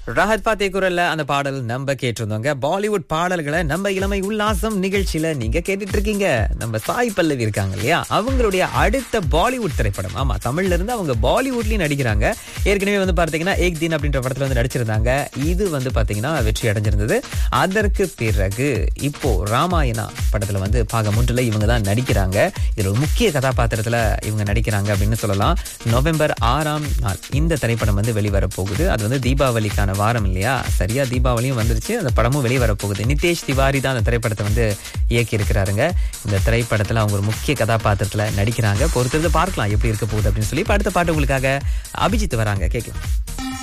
ராஹத் பாத்தே குரல்ல அந்த பாடல் நம்ம கேட்டிருந்தோங்க பாலிவுட் பாடல்களை நம்ம இளமை உல்லாசம் நிகழ்ச்சியில நீங்க கேட்டுட்டு இருக்கீங்க நம்ம சாய் பல்லவி இருக்காங்க இல்லையா அவங்களுடைய அடுத்த பாலிவுட் திரைப்படம் ஆமா தமிழ்ல இருந்து அவங்க பாலிவுட்லயும் நடிக்கிறாங்க ஏற்கனவே வந்து பாத்தீங்கன்னா ஏக் தின் அப்படின்ற படத்துல வந்து நடிச்சிருந்தாங்க இது வந்து பாத்தீங்கன்னா வெற்றி அடைஞ்சிருந்தது அதற்கு பிறகு இப்போ ராமாயணா படத்துல வந்து பாகம் ஒன்றுல இவங்க தான் நடிக்கிறாங்க இதுல ஒரு முக்கிய கதாபாத்திரத்துல இவங்க நடிக்கிறாங்க அப்படின்னு சொல்லலாம் நவம்பர் ஆறாம் நாள் இந்த திரைப்படம் வந்து வெளிவர போகுது அது வந்து தீபாவளிக்கான வாரம் இல்லையா சரியா தீபாவளியும் வந்துருச்சு அந்த படமும் வெளிவர போகுது நிதேஷ் திவாரி தான் அந்த திரைப்படத்தை வந்து இயக்கி இருக்கிறாருங்க இந்த திரைப்படத்துல அவங்க ஒரு முக்கிய கதாபாத்திரத்துல நடிக்கிறாங்க பொறுத்திருந்து பார்க்கலாம் எப்படி இருக்க போகுது அப்படின்னு சொல்லி இப்ப அடுத்த பாட்டு உங்களுக்காக அபிஜித் வராங்க கேட்கலாம்